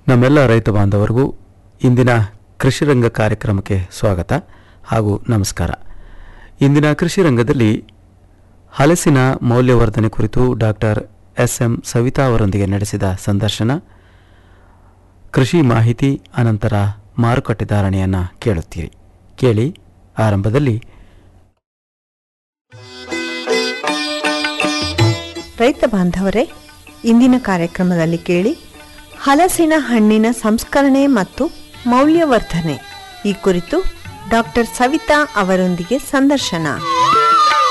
ನಮ್ಮೆಲ್ಲ ರೈತ ಬಾಂಧವರಿಗೂ ಇಂದಿನ ಕೃಷಿ ರಂಗ ಕಾರ್ಯಕ್ರಮಕ್ಕೆ ಸ್ವಾಗತ ಹಾಗೂ ನಮಸ್ಕಾರ ಇಂದಿನ ಕೃಷಿ ರಂಗದಲ್ಲಿ ಹಲಸಿನ ಮೌಲ್ಯವರ್ಧನೆ ಕುರಿತು ಡಾಕ್ಟರ್ ಎಸ್ ಎಂ ಸವಿತಾ ಅವರೊಂದಿಗೆ ನಡೆಸಿದ ಸಂದರ್ಶನ ಕೃಷಿ ಮಾಹಿತಿ ಅನಂತರ ಮಾರುಕಟ್ಟೆ ಧಾರಣೆಯನ್ನು ಕೇಳುತ್ತೀರಿ ಕೇಳಿ ಆರಂಭದಲ್ಲಿ ರೈತ ಬಾಂಧವರೇ ಇಂದಿನ ಕಾರ್ಯಕ್ರಮದಲ್ಲಿ ಕೇಳಿ ಹಲಸಿನ ಹಣ್ಣಿನ ಸಂಸ್ಕರಣೆ ಮತ್ತು ಮೌಲ್ಯವರ್ಧನೆ ಈ ಕುರಿತು ಡಾಕ್ಟರ್ ಸವಿತಾ ಅವರೊಂದಿಗೆ ಸಂದರ್ಶನ